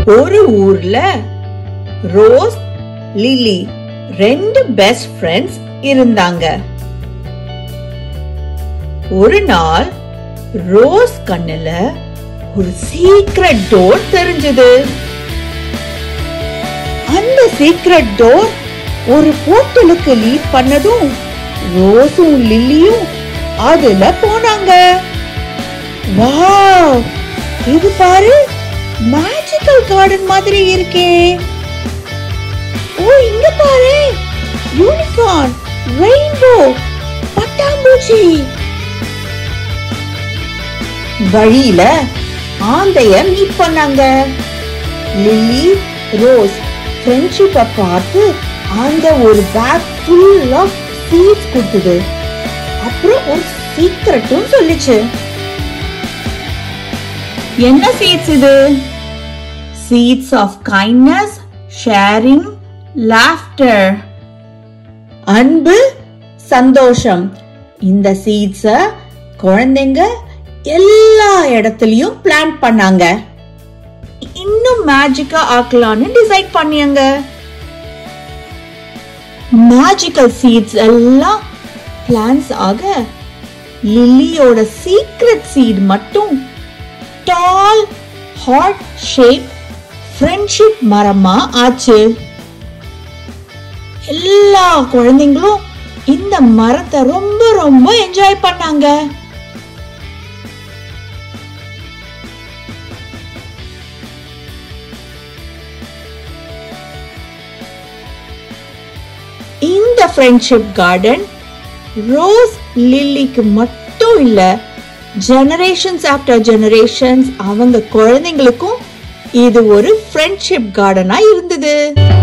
ஒரு ஊர்ல Rose Lily ரெண்டு பெஸ்ட் ஃப்ரெண்ட்ஸ் இருந்தாங்க ஒரு நாள் ரோஸ் கண்ணுல ஒரு சீக்ரெட் டோர் தெரிஞ்சது அந்த சீக்ரெட் டோர் ஒரு போர்ட்டலுக்கு லீட் பண்ணதும் ரோஸும் லில்லியும் அதுல போனாங்க வாவ் இது பாரு மேஜிக்கல் கார்டன் மாதிரி இருக்கே ஓ இங்க பாரு யூனிகார்ன் ரெயின்போ பட்டாம்பூச்சி வழியில ஆந்தைய மீட் பண்ணாங்க லில்லி ரோஸ் ஃப்ரெண்ட்ஷிப்பை பார்த்து அந்த ஒரு பேக் ஃபுல் ஆஃப் சீட்ஸ் கொடுத்தது அப்புறம் ஒரு சீக்ரெட்டும் சொல்லுச்சு என்ன சீட்ஸ் இது seeds of kindness sharing laughter அன்பு சந்தோஷம் இந்த சீட்ஸ குழந்தைங்க எல்லா இடத்துலயும் பிளான் பண்ணாங்க இன்னும் மேஜிக்கா ஆக்கலாம்னு டிசைட் பண்ணியாங்க மேஜிக்கல் சீட்ஸ் எல்லாம் பிளான்ஸ் ஆக லில்லியோட சீக்ரெட் சீட் மட்டும் டால் ஹார்ட் ஷேப் ஃப்ரெண்ட்ஷிப் மரமா ஆச்சு எல்லா குழந்தைங்களும் இந்த மரத்தை ரொம்ப ரொம்ப என்ஜாய் பண்ணாங்க இந்த ஃப்ரெண்ட்ஷிப் கார்டன் ரோஸ் லில்லிக்கு மட்டும் இல்ல ஜெனரேஷன்ஸ் ஆஃப்டர் ஜெனரேஷன்ஸ் அவங்க குழந்தைங்களுக்கும் இது ஒரு ஃப்ரெண்ட்ஷிப் கார்டனா இருந்தது